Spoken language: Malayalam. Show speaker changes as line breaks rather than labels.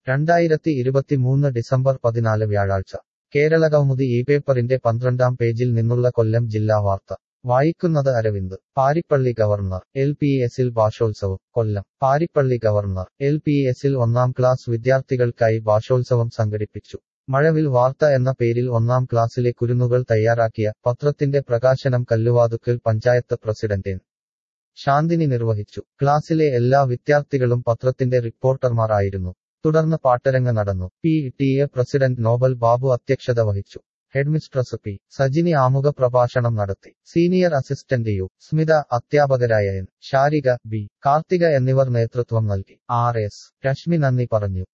രണ്ടായിരത്തി ഇരുപത്തിമൂന്ന് ഡിസംബർ പതിനാല് വ്യാഴാഴ്ച കേരളകൗമുദി ഈ പേപ്പറിന്റെ പന്ത്രണ്ടാം പേജിൽ നിന്നുള്ള കൊല്ലം ജില്ലാ വാർത്ത വായിക്കുന്നത് Arvind Paripally governor L P എസിൽ ഭാഷോത്സവം Kollam Paripally governor L P എസിൽ ഒന്നാം ക്ലാസ് വിദ്യാർത്ഥികൾക്കായി ഭാഷോത്സവം സംഘടിപ്പിച്ചു മഴവിൽ വാർത്ത എന്ന പേരിൽ ഒന്നാം ക്ലാസ്സിലെ കുരുന്നുകൾ തയ്യാറാക്കിയ പത്രത്തിന്റെ പ്രകാശനം കല്ലുവാതുക്കൽ പഞ്ചായത്ത് പ്രസിഡന്റ് എൻ ശാന്തിനി നിർവഹിച്ചു ക്ലാസ്സിലെ എല്ലാ വിദ്യാർത്ഥികളും പത്രത്തിന്റെ റിപ്പോർട്ടർമാർ ആയിരുന്നു തുടർന്ന് പാട്ടരങ്ങ് നടന്നു P T A president Nobal Babu അധ്യക്ഷത വഹിച്ചു ഹെഡ്മിസ്ട്രസ് പി സജിനി ആമുഖ പ്രഭാഷണം നടത്തി സീനിയർ അസിസ്റ്റന്റ് യു സ്മിത അധ്യാപകരായ എൻ ശാരിക ബി കാർത്തിക എന്നിവർ നേതൃത്വം നൽകി ആർ എസ് രശ്മി നന്ദി പറഞ്ഞു